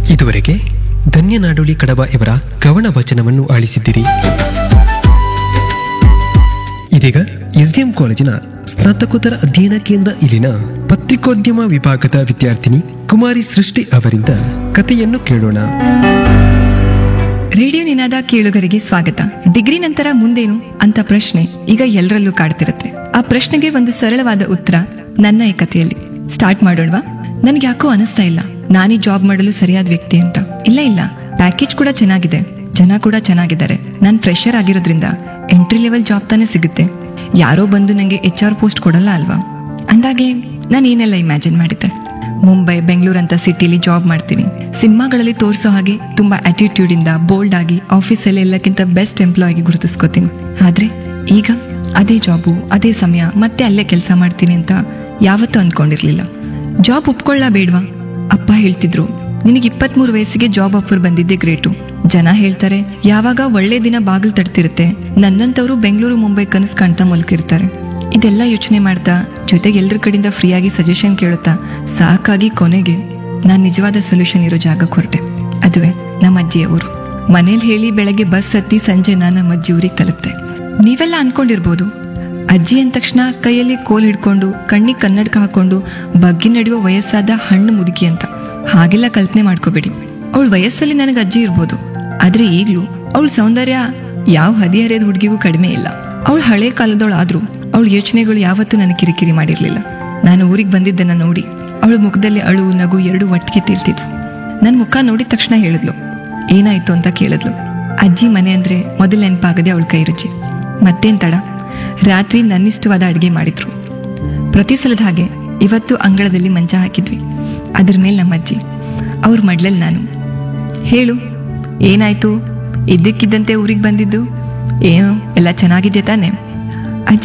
ಇದುವರೆಗೆ ಧನ್ಯನಾಡೋಳಿ ಕಡಬ ಇವರ ಕವನ ವಚನವನ್ನು ಆಲಿಸಿದ್ದೀರಿ ಇದೀಗ ಎಸ್ಡಿಎಂ ಕಾಲೇಜಿನ ಸ್ನಾತಕೋತ್ತರ ಅಧ್ಯಯನ ಕೇಂದ್ರ ಇಲ್ಲಿನ ಪತ್ರಿಕೋದ್ಯಮ ವಿಭಾಗದ ವಿದ್ಯಾರ್ಥಿನಿ ಕುಮಾರಿ ಸೃಷ್ಟಿ ಅವರಿಂದ ಕಥೆಯನ್ನು ಕೇಳೋಣ ರೇಡಿಯೋ ನಿನಾದ ಕೇಳುಗರಿಗೆ ಸ್ವಾಗತ ಡಿಗ್ರಿ ನಂತರ ಮುಂದೇನು ಅಂತ ಪ್ರಶ್ನೆ ಈಗ ಎಲ್ಲರಲ್ಲೂ ಕಾಡ್ತಿರುತ್ತೆ ಆ ಪ್ರಶ್ನೆಗೆ ಒಂದು ಸರಳವಾದ ಉತ್ತರ ನನ್ನ ಈ ಕಥೆಯಲ್ಲಿ ಸ್ಟಾರ್ಟ್ ಮಾಡೋಣವಾ ನನ್ಗೆ ಯಾಕೋ ಅನಿಸ್ತಾ ಇಲ್ಲ ನಾನೀ ಜಾಬ್ ಮಾಡಲು ಸರಿಯಾದ ವ್ಯಕ್ತಿ ಅಂತ ಇಲ್ಲ ಇಲ್ಲ ಪ್ಯಾಕೇಜ್ ಕೂಡ ಚೆನ್ನಾಗಿದೆ ಜನ ಕೂಡ ಚೆನ್ನಾಗಿದ್ದಾರೆ ನಾನ್ ಫ್ರೆಶರ್ ಆಗಿರೋದ್ರಿಂದ ಎಂಟ್ರಿ ಲೆವೆಲ್ ಜಾಬ್ ತಾನೇ ಸಿಗುತ್ತೆ ಯಾರೋ ಬಂದು ನಂಗೆ ಎಚ್ ಆರ್ ಪೋಸ್ಟ್ ಕೊಡಲ್ಲ ಅಲ್ವಾ ಅಂದಾಗೆ ನಾನು ಏನೆಲ್ಲ ಇಮ್ಯಾಜಿನ್ ಮಾಡಿದ್ದೆ ಮುಂಬೈ ಬೆಂಗಳೂರು ಅಂತ ಸಿಟಿಲಿ ಜಾಬ್ ಮಾಡ್ತೀನಿ ಸಿನಿಮಾಗಳಲ್ಲಿ ತೋರಿಸೋ ಹಾಗೆ ತುಂಬಾ ಆಟಿಟ್ಯೂಡ್ ಇಂದ ಬೋಲ್ಡ್ ಆಗಿ ಆಫೀಸಲ್ಲಿ ಎಲ್ಲಕ್ಕಿಂತ ಬೆಸ್ಟ್ ಎಂಪ್ಲಾಯ್ ಆಗಿ ಗುರುತಿಸ್ಕೋತೀನಿ ಆದ್ರೆ ಈಗ ಅದೇ ಜಾಬು ಅದೇ ಸಮಯ ಮತ್ತೆ ಅಲ್ಲೇ ಕೆಲಸ ಮಾಡ್ತೀನಿ ಅಂತ ಯಾವತ್ತೂ ಅನ್ಕೊಂಡಿರ್ಲಿಲ್ಲ ಜಾಬ್ ಒಪ್ಕೊಳ್ಳ ಬೇಡ್ವಾ ಅಪ್ಪ ಹೇಳ್ತಿದ್ರು ನಿನಗೆ ಇಪ್ಪತ್ಮೂರು ವಯಸ್ಸಿಗೆ ಜಾಬ್ ಆಫರ್ ಬಂದಿದ್ದೆ ಗ್ರೇಟು ಜನ ಹೇಳ್ತಾರೆ ಯಾವಾಗ ಒಳ್ಳೆ ದಿನ ಬಾಗಿಲು ತಡ್ತಿರುತ್ತೆ ನನ್ನಂತವ್ರು ಬೆಂಗಳೂರು ಮುಂಬೈ ಕನಸು ಕಾಣ್ತಾ ಮಲ್ಕಿರ್ತಾರೆ ಇದೆಲ್ಲ ಯೋಚನೆ ಮಾಡ್ತಾ ಜೊತೆಗೆ ಎಲ್ರ ಕಡೆಯಿಂದ ಫ್ರೀಯಾಗಿ ಸಜೆಷನ್ ಕೇಳುತ್ತಾ ಸಾಕಾಗಿ ಕೊನೆಗೆ ನಾನ್ ನಿಜವಾದ ಸೊಲ್ಯೂಷನ್ ಇರೋ ಜಾಗಕ್ಕೆ ಹೊರಟೆ ಅದುವೇ ನಮ್ಮ ಅಜ್ಜಿಯವರು ಮನೇಲಿ ಹೇಳಿ ಬೆಳಗ್ಗೆ ಬಸ್ ಹತ್ತಿ ಸಂಜೆ ನಾನು ನಮ್ಮ ಅಜ್ಜಿ ಊರಿಗೆ ತಲುಪ್ತೆ ನೀವೆಲ್ಲ ಅನ್ಕೊಂಡಿರ್ಬೋದು ಅಜ್ಜಿ ಅಂದ ತಕ್ಷಣ ಕೈಯಲ್ಲಿ ಕೋಲ್ ಹಿಡ್ಕೊಂಡು ಕಣ್ಣಿಗೆ ಕನ್ನಡಕ ಹಾಕೊಂಡು ಬಗ್ಗಿ ನಡೆಯುವ ವಯಸ್ಸಾದ ಹಣ್ಣು ಮುದುಕಿ ಅಂತ ಹಾಗೆಲ್ಲ ಕಲ್ಪನೆ ಮಾಡ್ಕೋಬೇಡಿ ಅವಳ ವಯಸ್ಸಲ್ಲಿ ನನಗೆ ಅಜ್ಜಿ ಇರ್ಬೋದು ಆದ್ರೆ ಈಗ್ಲೂ ಅವಳ ಸೌಂದರ್ಯ ಯಾವ ಹದಿಹರೆಯದ ಹುಡುಗಿಗೂ ಕಡಿಮೆ ಇಲ್ಲ ಅವಳು ಹಳೆ ಕಾಲದವಳಾದ್ರೂ ಅವಳ ಯೋಚನೆಗಳು ಯಾವತ್ತೂ ನನಗೆ ಕಿರಿಕಿರಿ ಮಾಡಿರ್ಲಿಲ್ಲ ನಾನು ಊರಿಗೆ ಬಂದಿದ್ದನ್ನ ನೋಡಿ ಅವಳ ಮುಖದಲ್ಲಿ ಅಳು ನಗು ಎರಡು ಒಟ್ಟಿಗೆ ತಿಳ್ತಿದ್ವು ನನ್ನ ಮುಖ ನೋಡಿದ ತಕ್ಷಣ ಹೇಳಿದ್ಲು ಏನಾಯ್ತು ಅಂತ ಕೇಳಿದ್ಲು ಅಜ್ಜಿ ಮನೆ ಅಂದ್ರೆ ಮೊದಲು ನೆನಪಾಗದೆ ಅವಳ ಕೈ ರುಚಿ ಮತ್ತೇನ್ ತಡ ರಾತ್ರಿ ನನ್ನಿಷ್ಟವಾದ ಅಡುಗೆ ಮಾಡಿದ್ರು ಪ್ರತಿ ಸಲದ ಹಾಗೆ ಇವತ್ತು ಅಂಗಳದಲ್ಲಿ ಮಂಚ ಹಾಕಿದ್ವಿ ಅದ್ರ ಮೇಲೆ ನಮ್ಮ ಅಜ್ಜಿ ಅವ್ರ ಮಡ್ಲಲ್ಲಿ ನಾನು ಹೇಳು ಏನಾಯ್ತು ಇದ್ದಕ್ಕಿದ್ದಂತೆ ಊರಿಗೆ ಬಂದಿದ್ದು ಏನು ಎಲ್ಲ ಚೆನ್ನಾಗಿದ್ಯಾ ತಾನೆ